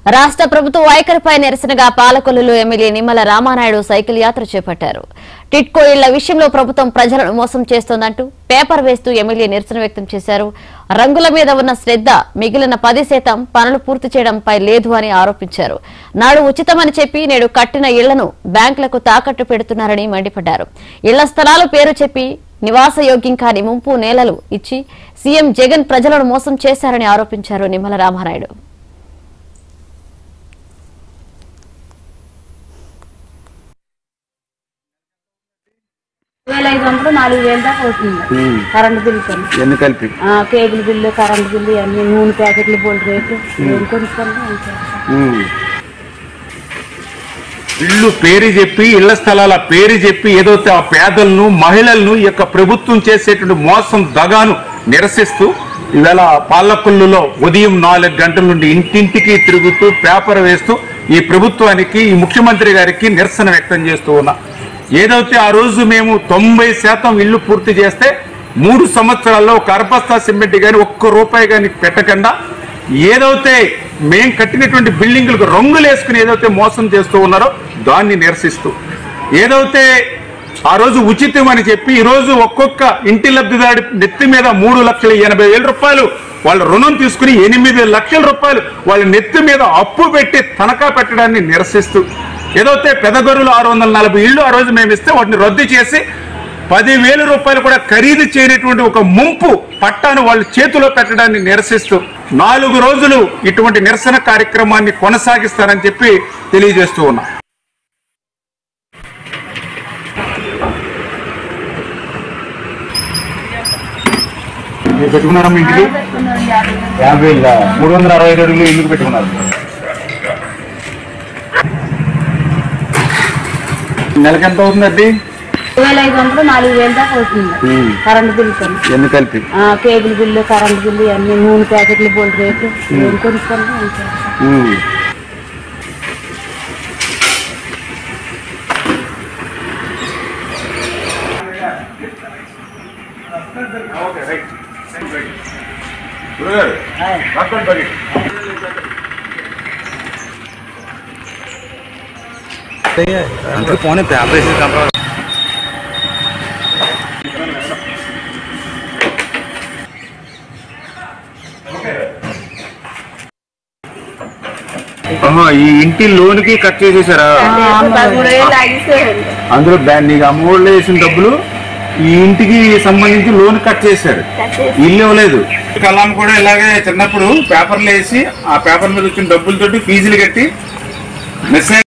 రాష్ట్ర ప్రభుత్వ వైఖరిపై నిరసనగా పాలకొల్లులో ఎమ్మెల్యే నిమ్మల రామానాయుడు సైకిల్ యాత్ర చేపట్టారు టిట్కో ఇళ్ల విషయంలో ప్రభుత్వం ప్రజలను మోసం చేస్తోందంటూ పేపర్ వేస్తూ ఎమ్మెల్యే నిరసన వ్యక్తం చేశారు రంగుల మీద ఉన్న శ్రద్ధ మిగిలిన పది శాతం పనులు పూర్తి చేయడంపై లేదు అని ఆరోపించారు నాడు ఉచితమని చెప్పి నేడు కట్టిన ఇళ్లను బ్యాంకులకు తాకట్టు పెడుతున్నారని మండిపడ్డారు ఇళ్ల స్థలాలు పేరు చెప్పి నివాసయోగ్యం కాని ముంపు నేలలు ఇచ్చి సీఎం జగన్ ప్రజలను మోసం చేశారని ఆరోపించారు నిమ్మల రామానాయుడు వేల ఐదు వందలు నాలుగు వేలు దాకా అవుతుంది ఉమ్. కరెంట్ బిల్లు కొని ఎన్ని కలిపి ఆ, కేబుల్ బిల్లు కరెంట్ బిల్లు అన్ని నూనె ప్యాకెట్లు బోల్డ్ రేట్లు ఏం కొనుక్కోండి అంతే. ఉమ్. ఇల్లు పేరు చెప్పి ఇళ్ల స్థలాల పేరు చెప్పి ఏదైతే ఆ పేదలను మహిళలను ఈ యొక్క ప్రభుత్వం చేసేటువంటి మోసం దగాను నిరసిస్తూ ఇవాళ పాలకొల్లులో ఉదయం నాలుగు గంటల నుండి ఇంటింటికి తిరుగుతూ పేపర్ వేస్తూ ఈ ప్రభుత్వానికి ఈ ముఖ్యమంత్రి గారికి నిరసన వ్యక్తం చేస్తూ ఉన్నా ఏదైతే ఆ రోజు మేము తొంభై శాతం ఇల్లు పూర్తి చేస్తే మూడు సంవత్సరాల్లో ఒక అర్బస్తా సిమెంట్ కానీ ఒక్క రూపాయి కానీ పెట్టకుండా ఏదైతే మేం కట్టినటువంటి బిల్డింగులకు రంగులు వేసుకుని ఏదైతే మోసం చేస్తూ ఉన్నారో దాన్ని నిరసిస్తూ ఏదైతే ఆ రోజు ఉచితం అని చెప్పి ఈ రోజు ఒక్కొక్క ఇంటి లబ్ధిదారి నెత్తి మీద మూడు లక్షల ఎనభై వేల రూపాయలు వాళ్ళ రుణం తీసుకుని ఎనిమిది లక్షల రూపాయలు వాళ్ళ నెత్తి మీద అప్పు పెట్టి తనఖా పెట్టడాన్ని నిరసిస్తూ ఏదైతే పెదగొర్రులు ఆరు వందల నలభై ఇళ్ళు ఆ రోజు మేము ఇస్తే వాటిని రద్దు చేసి పదివేల రూపాయలు కూడా ఖరీదు చేయనటువంటి ఒక ముంపు పట్టాను వాళ్ళ చేతిలో పెట్టడాన్ని నిరసిస్తూ నాలుగు రోజులు ఇటువంటి నిరసన కార్యక్రమాన్ని కొనసాగిస్తారని చెప్పి తెలియజేస్తూ ఉన్నా మీరు పెట్టుకున్నారా మీ ఇంటికి యాభై వేల మూడు వందల అరవై ఐదు అడుగులు ఎందుకు పెట్టుకున్నారు నెలకి ఎంత అవుతుందండి వేల ఐదు వందలు నాలుగు వేలు దాకా అవుతుంది ఉమ్. కరెంట్ బిల్లు కొని ఎన్ని కలిపి ఆ, కేబుల్ బిల్లు కరెంట్ బిల్లు అన్ని నూనె ప్యాకెట్లు బోల్డ్ రేట్లు ఏం కొనుక్కోండి అంతే. ఉమ్. అందుకే పోనీ పేపర్ వేసి కంప ఆహా, ఈ ఇంటి లోన్కి కట్ చేసేసారా అందులో బ్యా- నీకు అమ్మఒడిలో వేసిన డబ్బులు ఈ ఇంటికి సంబంధించి లోన్ కట్ చేశారు ఇల్లు ఇవ్వలేదు కలాం కూడా ఇలాగే చిన్నప్పుడు పేపర్లు వేసి ఆ పేపర్ మీద వచ్చిన డబ్బులతోటి ఫీజులు కట్టి మెసేజ్